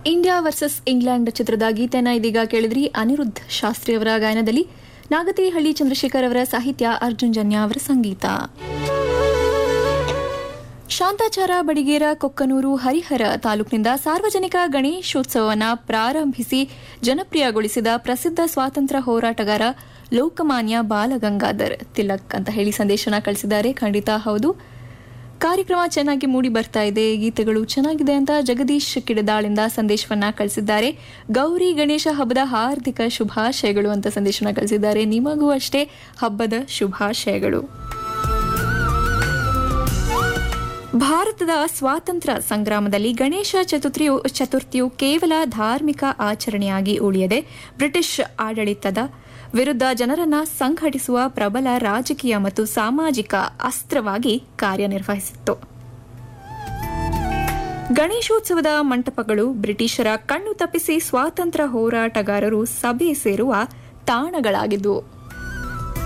India versus England ಚಿತ್ರದ ಗೀತೆನ ಇದೀಗ ಕೇಳಿದ್ರಿ ಅನಿರುದ್ಧ್ ಶಾಸ್ತ್ರಿ ಅವರ ಗಾಯನದಲ್ಲಿ ನಾಗತಿಹಳ್ಳಿ ಚಂದ್ರಶೇಖರ್ ಅವರ ಸಾಹಿತ್ಯ ಅರ್ಜುನ್ ಜನ್ಯ ಅವರ ಸಂಗೀತ ಶಾಂತಾಚಾರ ಬಡಿಗೇರ ಕೊಕ್ಕನೂರು ಹರಿಹರ ತಾಲೂಕಿನಿಂದ ಸಾರ್ವಜನಿಕ ಗಣೇಶೋತ್ಸವವನ್ನು ಪ್ರಾರಂಭಿಸಿ ಜನಪ್ರಿಯಗೊಳಿಸಿದ ಪ್ರಸಿದ್ಧ ಸ್ವಾತಂತ್ರ್ಯ ಹೋರಾಟಗಾರ ಲೋಕಮಾನ್ಯ ಬಾಲಗಂಗಾಧರ್ ತಿಲಕ್ ಅಂತ ಹೇಳಿ ಸಂದೇಶನ ಕಳಿಸಿದ್ದಾರೆ ಖಂಡಿತ ಹೌದು ಕಾರ್ಯಕ್ರಮ ಚೆನ್ನಾಗಿ ಮೂಡಿ ಬರ್ತಾ ಇದೆ ಗೀತೆಗಳು ಚೆನ್ನಾಗಿದೆ ಅಂತ ಜಗದೀಶ್ ಕಿಡದಾಳಿಂದ ಸಂದೇಶವನ್ನ ಕಳಿಸಿದ್ದಾರೆ ಗೌರಿ ಗಣೇಶ ಹಬ್ಬದ ಹಾರ್ದಿಕ ಶುಭಾಶಯಗಳು ಅಂತ ಸಂದೇಶನ ಕಳಿಸಿದ್ದಾರೆ ನಿಮಗೂ ಅಷ್ಟೇ ಹಬ್ಬದ ಶುಭಾಶಯಗಳು ಭಾರತದ ಸ್ವಾತಂತ್ರ್ಯ ಸಂಗ್ರಾಮದಲ್ಲಿ ಗಣೇಶ ಚತುರ್ಥಿಯು ಚತುರ್ಥಿಯು ಕೇವಲ ಧಾರ್ಮಿಕ ಆಚರಣೆಯಾಗಿ ಉಳಿಯದೆ ಬ್ರಿಟಿಷ್ ಆಡಳಿತದ ವಿರುದ್ಧ ಜನರನ್ನ ಸಂಘಟಿಸುವ ಪ್ರಬಲ ರಾಜಕೀಯ ಮತ್ತು ಸಾಮಾಜಿಕ ಅಸ್ತ್ರವಾಗಿ ಕಾರ್ಯನಿರ್ವಹಿಸಿತ್ತು ಗಣೇಶೋತ್ಸವದ ಮಂಟಪಗಳು ಬ್ರಿಟಿಷರ ಕಣ್ಣು ತಪ್ಪಿಸಿ ಸ್ವಾತಂತ್ರ್ಯ ಹೋರಾಟಗಾರರು ಸಭೆ ಸೇರುವ ತಾಣಗಳಾಗಿದ್ದವು